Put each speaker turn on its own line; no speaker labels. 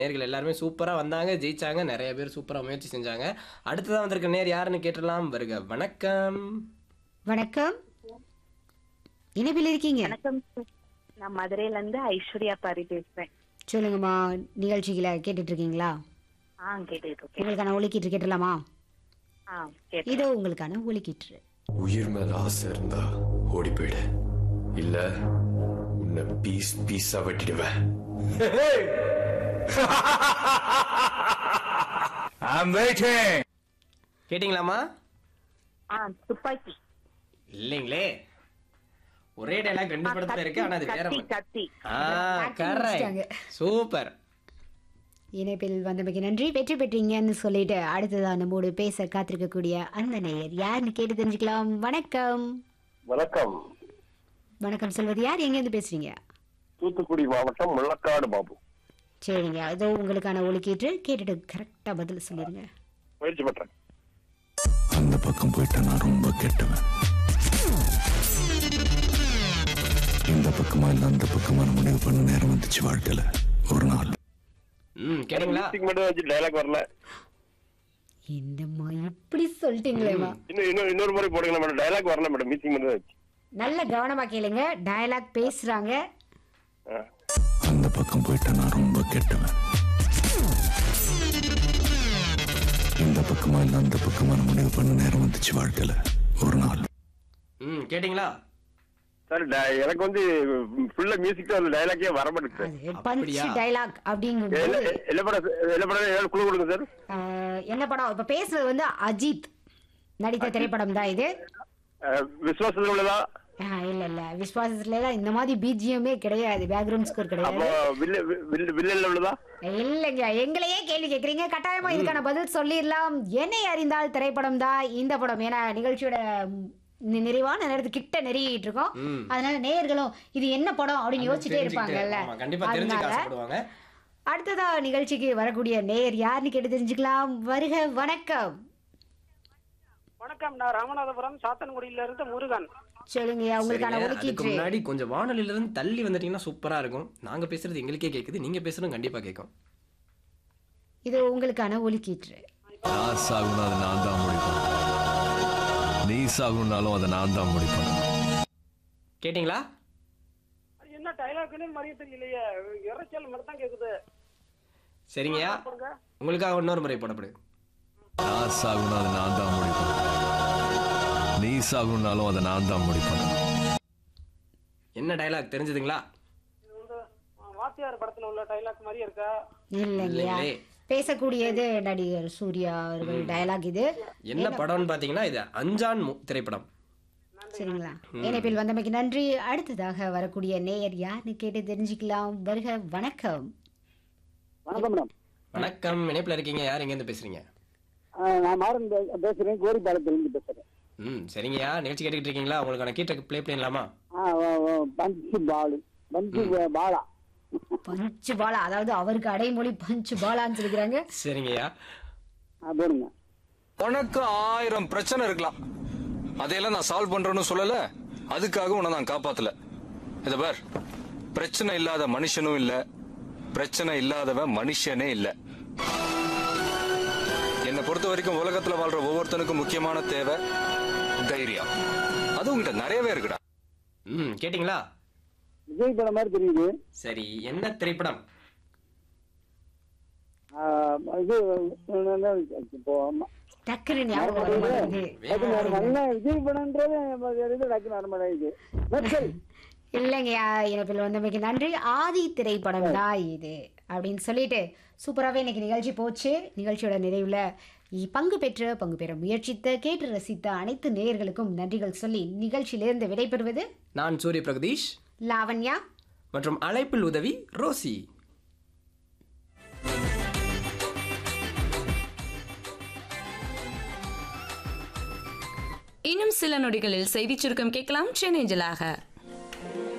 நேர்கள் எல்லாருமே சூப்பரா வந்தாங்க ஜெயிச்சாங்க நிறைய பேர் சூப்பரா முயற்சி செஞ்சாங்க அடுத்ததான் வந்திருக்க நேர் யாருன்னு கேட்டுடலாம் வருக வணக்கம்
வணக்கம் இணைப்பில் இருக்கீங்க
வணக்கம் சார். நான் மதுரையில இருந்து ஐஸ்வர்யா பாரி பேசுறேன்
சொல்லுங்கம்மா நிகழ்ச்சிகளை கேட்டுட்டு இருக்கீங்களா
ஆ கேட்டுட்டு இருக்கேன்
உங்களுக்கான ஒலிக்கீற்று கேட்டலாமா
ஆ கேட்டேன்
இதோ உங்களுக்கான ஒலிக்கீற்று
உயிர் மேல ஆசை இருந்தா ஓடி போயிடு இல்ல உன்னை பீஸ் பீஸா வெட்டிடுவேன்
I'm waiting.
கேட்டிங்களாமா
ஆ துப்பாக்கி
இல்லைங்களே ஒரே டைலாக் ரெண்டு
ஆ,
படத்துல இருக்கு ஆனா அது வேற
கத்தி
மாதிரி.
கத்தி
ஆ
கத்தி
கரெக்ட்
முடிச்சிட்டாங்க.
சூப்பர்
இணைப்பில் வந்தமைக்கு நன்றி வெற்றி பெற்றீங்கன்னு சொல்லிட்டு அடுத்ததான் நம்மோடு பேச காத்திருக்கக்கூடிய அந்த நேயர் யாருன்னு கேட்டு தெரிஞ்சுக்கலாம் வணக்கம்
வணக்கம்
வணக்கம் சொல்வது யார் எங்கேருந்து பேசுறீங்க
தூத்துக்குடி மாவட்டம் முள்ளக்காடு பாபு
சரிங்க இதோ உங்களுக்கான ஒலிக்கீற்று கேட்டுட்டு கரெக்டா பதில் சொல்லிருங்க
முயற்சி பண்றேன்
அந்த பக்கம் போயிட்டா நான் ரொம்ப கெட்டவன் இந்த பக்கமா இல்ல அந்த பக்கமா நான் முடிவு பண்ண நேரம் வந்துச்சு வாழ்க்கையில ஒரு நாள்
ம் கேட்டிங்களா
மியூசிக் மட்டும் வச்சு டைலாக் வரல
என்னம்மா இப்படி சொல்லிட்டீங்களேம்மா
இன்னும் இன்னும் இன்னொரு முறை போடுங்க மேடம் டைலாக் வரல மேடம் மியூசிக் மட்டும் வச்சு
நல்ல கவனமா கேளுங்க டயலாக் பேசுறாங்க
ஆ.
அந்த பக்கம் போயிட்டா நான் ரொம்ப கெட்டவன் இந்த பக்கமா இல்ல அந்த பக்கமா நான் முடிவு பண்ண நேரம் வந்துச்சு வாழ்க்கையில ஒரு நாள்
ம் கேட்டிங்களா
சார் ட- எனக்கு வந்து ஃபுல்லா மியூசிக் தான் டைலாக்கே வர மாட்டேங்குது சார்
அது பஞ்ச்
அப்படியா?
டயலாக்
என்ன
அப்படிங்கும்போது
என்ன படம் என்ன படம் ஏதாவது குழு கொடுங்க சார்
ஆஹ், என்ன படம் இப்ப பேசுறது வந்து அஜித் நடித்த திரைப்படம் தான் இது
அஹ், விசுவாசத்தில் உள்ளதா
ஆஹ், இல்ல இல்ல விஸ்வாசத்துல எல்லாம் இந்த மாதிரி பிஜிஎம்மே கிடையாது பேக்ரவுண்ட் ஸ்கோர்
அப்போ
கிடையாது
வில்ல வில்ல வில்லன்ல உள்ளதா
இல்லைங்க எங்களையே கேள்வி கேக்குறீங்க கட்டாயமா இதுக்கான பதில் சொல்லிடலாம் என்னை அறிந்தால் திரைப்படம் தான் இந்த படம் ஏன்னா நிகழ்ச்சியோட நி- நிறைவான நேரத்து கிட்ட நெருங்கிட்டு இருக்கோம்
ம்.
அதனால நேயர்களும் இது என்ன படம் அப்படின்னு யோசிச்சுட்டே
தெரிஞ்சுக்கிட்டு,
இருப்பாங்கல்ல
ஆமா, கண்டிப்பா தெரிஞ்சுக்க
அதனால
ஆசைப்படுவாங்க
அடுத்ததா நிகழ்ச்சிக்கு வரக்கூடிய நேயர் யாருன்னு கேட்டு தெரிஞ்சுக்கலாம் வருக வணக்கம்
வணக்கம் நான் ராமநாதபுரம் சாத்தன்குடியில இருந்து முருகன்
சொல்லுங்க உங்களுக்கான
சரிங்க, அதுக்கு
ஒதுக்கீட்டு
முன்னாடி கொஞ்சம் வானொலியில இருந்து தள்ளி வந்துட்டீங்கன்னா சூப்பரா இருக்கும் நாங்க பேசுறது எங்களுக்கே கேக்குது நீங்க பேசுறது கண்டிப்பா கேட்கும்
இது உங்களுக்கான ஒலிக்கீற்று
நான் சாகணும் அதை நான் தான் முடிப்பேன் நீ சாகணும்னாலும் அதை நான் தான் முடிப்பேன்
கேட்டிங்களா
அது என்ன டைலாக்னு மறிய தெரியலையே இறைச்சல் மட்டும் தான் கேக்குது
சரிங்கய்யா உங்களுக்காக இன்னொரு முறை போடப்படு
நான் சாகணும் அதை நான் தான் முடிப்பேன் நீ சாகணும்னாலும் அதை நான் தான் முடிப்பேன்
என்ன டயலாக் தெரிஞ்சதுங்களா
இது வந்து ஆ, வாத்தியார் படத்துல உள்ள டைலாக் மாதிரி இருக்கா
இல்லைங்கய்யா
இல்லைங்களே.
பேசக்கூடியது நடிகர் சூர்யா அவர்கள் டயலாக் இது
என்ன படம்னு பாத்தீங்கன்னா இது அஞ்சான் மு- திரைப்படம்
சரிங்களா இணைப்பில் வந்தமைக்கு நன்றி அடுத்ததாக வரக்கூடிய நேயர் யாருன்னு கேட்டு தெரிஞ்சுக்கலாம் வருக வணக்கம்
வணக்கம் மேடம்
வணக்கம் இணைப்புல இருக்கீங்க யார் எங்க இருந்து பேசுறீங்க
நான் மாறன் பே- பேசுறேன் கோரிப்பாளையத்திலிருந்து பேசுறேன்
ம் சரிங்கய்யா நிகழ்ச்சி கேட்டுக்கிட்டு இருக்கீங்களா உங்களுக்கான கீட்டை ப்ளே பண்ணிடலாமா
ஆ, ஓ, ஓ, பஞ்சு பாலு பஞ்சு பாலா
பஞ்சு பாலா அதாவது அவருக்கு அடைமொழி பஞ்சு பாலான்னு சொல்லிக்கிறாங்க
சரிங்கய்யா
ஆ, போடுங்க
உனக்கு ஆயிரம் பிரச்சனை இருக்கலாம் அதையெல்லாம் நான் சால்வ் பண்றேன்னு சொல்லல அதுக்காக உன்னை நான் காப்பாத்தல இத பார் பிரச்சனை இல்லாத மனுஷனும் இல்ல பிரச்சனை இல்லாதவன் மனுஷனே இல்ல என்னை பொறுத்த வரைக்கும் உலகத்துல வாழ்ற ஒவ்வொருத்தனுக்கும் முக்கியமான தேவை தைரியம் அது உங்ககிட்ட நிறையவே இருக்குடா
ம் கேட்டிங்களா
விஜய் படம் மாதிரி தெரியுது
சரி என்ன திரைப்படம்
ஆ, இது என்ன, இப்போ ஆமா.
டக்குன்னு ஞாபகம் வர மாட்டேங்குது
டக்குனு வர மாட்டேங்குது. என்ன விஜய் படம்ன்றது எனக்கு இது டக்குனு வர மாட்டேங்குது நெக்ஸ்ட்.
இல்லைங்கய்யா இணைப்பில் வந்தமைக்கு நன்றி ஆதி திரைப்படம் தான் இது அப்படின்னு சொல்லிட்டு சூப்பராகவே இன்னைக்கு நிகழ்ச்சி போச்சு நிகழ்ச்சியோட நிறைவில் இ- பங்கு பெற்ற பங்கு பெற முயற்சித்த கேட்டு ரசித்த அனைத்து நேயர்களுக்கும் நன்றிகள் சொல்லி நிகழ்ச்சியிலிருந்து விடைபெறுவது
நான் சூரிய பிரகதீஷ்
லாவண்யா
மற்றும் அழைப்பில் உதவி ரோசி
இன்னும் சில நொடிகளில் செய்திச் சுருக்கம் கேட்கலாம் சென்னை ஜலாக